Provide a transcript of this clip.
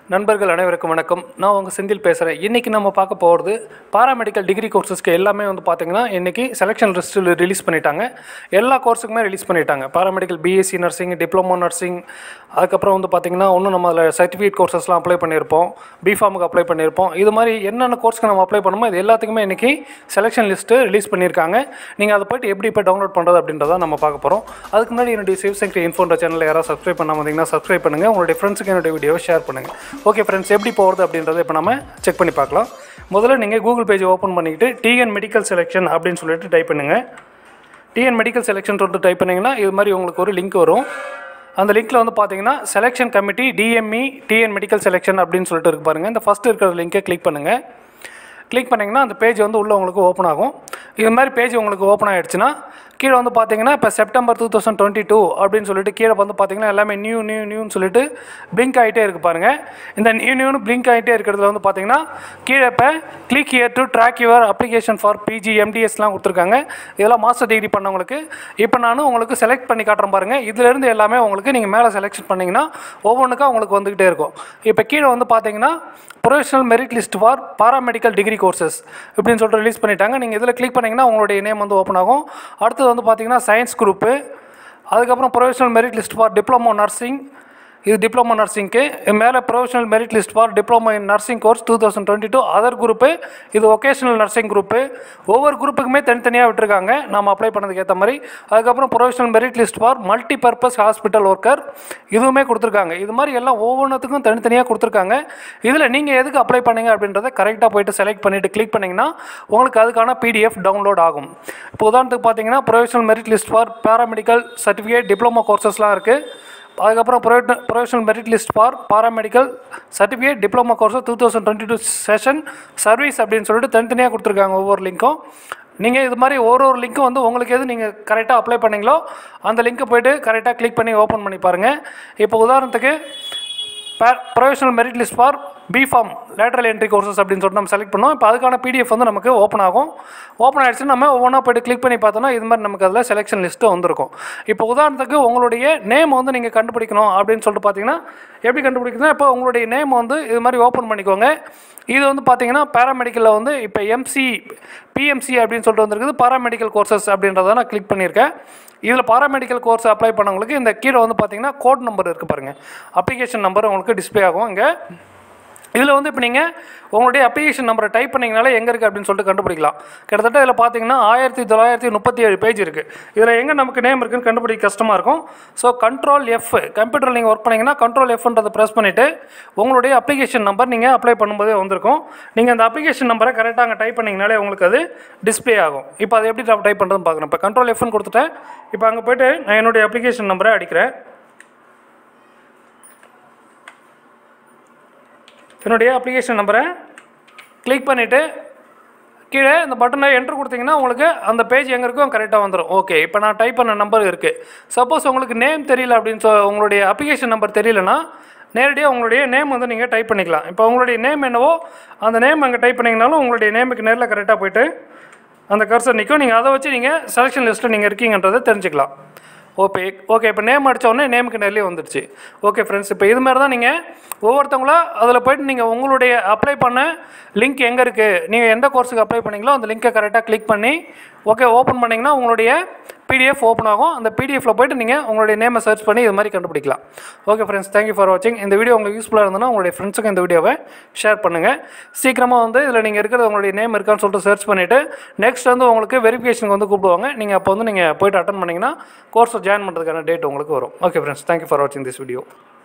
நண்பர்கள் அனைவருக்கும் வணக்கம் நான் உங்கள் செந்தில் பேசுகிறேன் இன்றைக்கி நம்ம பார்க்க போகிறது பாராமெடிக்கல் டிகிரி கோர்சஸ்க்கு எல்லாமே வந்து பார்த்திங்கன்னா இன்றைக்கி செலெக்ஷன் லிஸ்ட்டில் ரிலீஸ் பண்ணிட்டாங்க எல்லா கோர்ஸுக்குமே ரிலீஸ் பண்ணிட்டாங்க paramedical BSc nursing diploma nursing அதுக்கப்புறம் வந்து பார்த்திங்கன்னா இன்னும் நம்ம அதில் சர்டிஃபிகேட் கோர்சஸ்லாம் அப்ளை பண்ணியிருப்போம் பிஃபார்முக்கு அப்ளை பண்ணியிருப்போம் இது மாதிரி என்னென்ன கோர்ஸ்க்கு நம்ம அப்ளை பண்ணுமோ இது எல்லாத்துக்குமே இன்றைக்கி செலெக்ஷன் லிஸ்ட்டு ரிலீஸ் பண்ணியிருக்காங்க நீங்கள் அதை போய்ட்டு எப்படி இப்போ டவுன்லோட் பண்ணுறது அப்படின்றத நம்ம பார்க்க போகிறோம் அதுக்கு முன்னாடி என்னுடைய சிவசங்கரி இன்ஃபோன்ற சேனலில் யாராவது சப்ஸ்கிரைப் பண்ணாமல் வந்தீங்கன்னா சப்ஸ்கிரைப் பண்ணுங்கள் உங்களுடைய ஃப்ரெண்ட்ஸுக்கு என்னுடைய வீடியோவை ஷேர் பண்ணுங்கள் ஓகே ஃப்ரெண்ட்ஸ் எப்படி போகிறது அப்படின்றத இப்போ நம்ம செக் பண்ணி பார்க்கலாம் முதல்ல நீங்கள் கூகுள் பேஜ் ஓப்பன் பண்ணிக்கிட்டு டிஎன் மெடிக்கல் செலெக்ஷன் அப்படின்னு சொல்லிட்டு டைப் பண்ணுங்கள் டிஎன் மெடிக்கல் செலெக்ஷன் சொல்லிட்டு டைப் பண்ணிங்கன்னா இது மாதிரி உங்களுக்கு ஒரு லிங்க் வரும் அந்த லிங்க்கில் வந்து பார்த்தீங்கன்னா selection committee DME TN medical selection அப்படின்னு சொல்லிட்டு இருக்கு பாருங்கள் இந்த ஃபஸ்ட்டு இருக்கிற லிங்கை கிளிக் பண்ணுங்கள் கிளிக் பண்ணிங்கன்னா அந்த பேஜ் வந்து உள்ளே உங்களுக்கு ஓப்பன் ஆகும் இது மாதிரி பேஜ் உங்களுக்கு ஓப்பன் ஆகிடுச்சுன்னா கீழே வந்து பார்த்தீங்கன்னா இப்போ September two thousand twenty two அப்படின்னு சொல்லிட்டு கீழே வந்து பார்த்தீங்கன்னா எல்லாமே நியூ நியூ நியூன்னு சொல்லிட்டு பிளிங்க் ஆகிட்டே இருக்குது பாருங்கள் இந்த நியூ நியூன்னு பிளிங்க் ஆகிட்டே இருக்கிறதுல வந்து பார்த்தீங்கன்னா கீழே இப்போ click here to track your application for PG எம்டிஎஸ்லாம் கொடுத்துருக்காங்க இதெல்லாம் மாஸ்டர் டிகிரி பண்ணவங்களுக்கு இப்போ நான் உங்களுக்கு செலக்ட் பண்ணி காட்டுறேன் பாருங்கள் இதுலேருந்து எல்லாமே உங்களுக்கு நீங்கள் மேலே செலெக்ஷன் பண்ணிங்கன்னா ஒவ்வொன்றுக்கா உங்களுக்கு வந்துக்கிட்டே இருக்கும் இப்போ கீழே வந்து பார்த்தீங்கன்னா professional merit list for paramedical degree courses இப்படின்னு சொல்லிட்டு ரிலீஸ் பண்ணிட்டாங்க நீங்கள் இதில் கிளிக் பண்ணிங்கன்னா உங்களுடைய நேம் வந்து ஓப்பன் ஆகும் அடுத்தது வந்து பார்த்தீங்கன்னா சயின்ஸ் குரூப்பு அதுக்கப்புறம் professional merit list for diploma nursing இது டிப்ளமோ நர்சிங்க்கு மேலே professional merit list for diploma in nursing course two thousand twenty two other group இது ஒகேஷனல் நர்சிங் குரூப்பு ஒவ்வொரு குரூப்புக்குமே தனித்தனியாக விட்டுருக்காங்க நம்ம அப்ளை பண்ணதுக்கு ஏற்ற மாதிரி அதுக்கப்புறம் professional merit list for multi purpose hospital worker இதுவுமே கொடுத்துருக்காங்க இது மாதிரி எல்லாம் ஒவ்வொன்றுத்துக்கும் தனித்தனியாக கொடுத்துருக்காங்க இதில் நீங்கள் எதுக்கு அப்ளை பண்ணீங்க அப்படின்றத கரெக்டாக போயிட்டு செலக்ட் பண்ணிவிட்டு கிளிக் பண்ணிங்கன்னா உங்களுக்கு அதுக்கான பிடிஎஃப் டவுன்லோட் ஆகும் இப்போ உதாரணத்துக்கு பார்த்தீங்கன்னா professional merit list for paramedical certificate diploma கோர்சஸ்லாம் இருக்குது அதுக்கப்புறம் prof professional merit list for paramedical certificate diploma course two thousand twenty two session service அப்படின்னு சொல்லிட்டு தனித்தனியாக கொடுத்துருக்காங்க ஒவ்வொரு லிங்க்கும் நீங்கள் இது மாதிரி ஒரு ஒரு லிங்க்கும் வந்து உங்களுக்கு எது நீங்கள் கரெக்டாக அப்ளை பண்ணீங்களோ அந்த லிங்க்கை போய்ட்டு கரெக்டாக கிளிக் பண்ணி ஓப்பன் பண்ணி பாருங்கள் இப்போ உதாரணத்துக்கு professional merit list for B pharm lateral entry courses அப்படின்னு சொல்லிட்டு நம்ம செலக்ட் பண்ணோம் இப்போ அதுக்கான பிடிஎஃப் வந்து நமக்கு ஓப்பன் ஆகும் ஓப்பன் ஆகிடுச்சுன்னா நம்ம ஒவ்வொன்றா போய்ட்டு கிளிக் பண்ணி பார்த்தோன்னா இது மாதிரி நமக்கு அதில் செலெக்ஷன் லிஸ்ட்டு வந்திருக்கும் இப்போ உதாரணத்துக்கு உங்களுடைய நேம் வந்து நீங்கள் கண்டுபிடிக்கணும் அப்படின்னு சொல்லிட்டு பார்த்தீங்கன்னா எப்படி கண்டுபிடிக்கணும் இப்போ உங்களுடைய நேம் வந்து இது மாதிரி ஓப்பன் பண்ணிக்கோங்க இது வந்து பார்த்தீங்கன்னா பேராமெடிக்கலில் வந்து இப்போ எம்சி பிஎம்சி அப்படின்னு சொல்லிட்டு வந்திருக்குது பாராமெடிக்கல் கோர்சஸ் அப்படின்றத நான் கிளிக் பண்ணியிருக்கேன் இதில் பாராமெடிக்கல் கோர்ஸ் அப்ளை பண்ணவங்களுக்கு இந்த கீழே வந்து பார்த்தீங்கன்னா கோட் நம்பர் இருக்குது பாருங்கள் அப்ளிகேஷன் நம்பர் உங்களுக்கு டிஸ்பிளே ஆகும் இங்கே இதில் வந்து இப்போ நீங்கள் உங்களுடைய அப்ளிகேஷன் நம்பரை டைப் பண்ணிங்கனாலே எங்கே இருக்குது அப்படின்னு சொல்லிட்டு கண்டுபிடிக்கலாம் கிட்டத்தட்ட இதில் பார்த்தீங்கன்னா ஆயிரத்தி தொள்ளாயிரத்தி முப்பத்தி ஏழு பேஜ் இருக்குது இதில் எங்கே நமக்கு நேம் இருக்குன்னு கண்டுபிடிக்க கஷ்டமாக இருக்கும் ஸோ கண்ட்ரோல் எஃப் கம்ப்யூட்டரில் நீங்கள் ஒர்க் பண்ணிங்கன்னா கண்ட்ரோல் எஃப்ன்றதை ப்ரெஸ் பண்ணிவிட்டு உங்களுடைய அப்ளிகேஷன் நம்பர் நீங்கள் அப்ளை பண்ணும்போதே வந்திருக்கும் நீங்கள் அந்த அப்ளிகேஷன் நம்பரை கரெக்டாக அங்கே டைப் பண்ணிங்கனாலே உங்களுக்கு அது டிஸ்பிளே ஆகும் இப்போ அதை எப்படி நான் டைப் பண்ணுறதுன்னு பார்க்குறேன் இப்போ கண்ட்ரோல் எஃப்னு கொடுத்துட்டேன் இப்போ அங்கே போய்ட்டு நான் என்னுடைய அப்ளிகேஷன் நம்பரை அடிக்கிறேன் என்னுடைய அப்ளிகேஷன் நம்பரை கிளிக் பண்ணிவிட்டு கீழே இந்த பட்டனை என்ட்ரு கொடுத்தீங்கன்னா உங்களுக்கு அந்த பேஜ் எங்கே இருக்கோ கரெக்டாக வந்துடும் ஓகே இப்போ நான் டைப் பண்ண நம்பர் இருக்குது சப்போஸ் உங்களுக்கு நேம் தெரியல அப்படின்னு சொ உங்களுடைய அப்ளிகேஷன் நம்பர் தெரியலனா நேரடியாக உங்களுடைய நேம் வந்து நீங்கள் டைப் பண்ணிக்கலாம் இப்போ உங்களுடைய நேம் என்னவோ அந்த நேம் அங்கே டைப் பண்ணிங்கனாலும் உங்களுடைய நேமுக்கு நேரில் கரெக்டாக போயிட்டு அந்த கர்சர் நிற்கும் நீங்கள் அதை வச்சு நீங்கள் செலெக்ஷன் லிஸ்ட்டில் நீங்கள் இருக்கீங்கன்றதை தெரிஞ்சுக்கலாம் ஓகே ஓகே இப்போ நேம் அடித்த உடனே நேமுக்கு நேர்லேயே வந்துடுச்சு ஓகே ஃப்ரெண்ட்ஸ் இப்போ இது மாதிரி தான் நீங்கள் ஒவ்வொருத்தவங்களா அதில் போய்ட்டு நீங்கள் உங்களுடைய அப்ளை பண்ண லிங்க் எங்கே இருக்குது நீங்கள் எந்த கோர்ஸுக்கு அப்ளை பண்ணீங்களோ அந்த லிங்க்கை கரெக்டாக கிளிக் பண்ணி ஓகே ஓப்பன் பண்ணிங்கன்னா உங்களுடைய பிடிஎஃப் ஓப்பன் ஆகும் அந்த பிடிஎஃப்பில் போய்ட்டு நீங்கள் உங்களுடைய நேமை சர்ச் பண்ணி இது மாதிரி கண்டுபிடிக்கலாம் ஓகே ஃப்ரெண்ட்ஸ் தேங்க்யூ ஃபார் வாட்சிங் இந்த வீடியோ உங்களுக்கு யூஸ்ஃபுல்லாக இருந்ததுன்னா உங்களுடைய ஃப்ரெண்ட்ஸுக்கு இந்த வீடியோவை ஷேர் பண்ணுங்கள் சீக்கிரமாக வந்து இதில் நீங்கள் இருக்கிறது உங்களுடைய நேம் இருக்கான்னு சொல்லிட்டு சர்ச் பண்ணிவிட்டு நெக்ஸ்ட் வந்து உங்களுக்கு வெரிஃபிகேஷனுக்கு வந்து கூப்பிடுவாங்க நீங்கள் அப்போ வந்து நீங்கள் போய்ட்டு அட்டன் பண்ணிங்கன்னா கோர்ஸை ஜாயின் பண்ணுறதுக்கான டேட் உங்களுக்கு வரும் ஓகே ஃப்ரெண்ட்ஸ் தேங்க்யூ ஃபார் வாட்சிங் திஸ் வீடியோ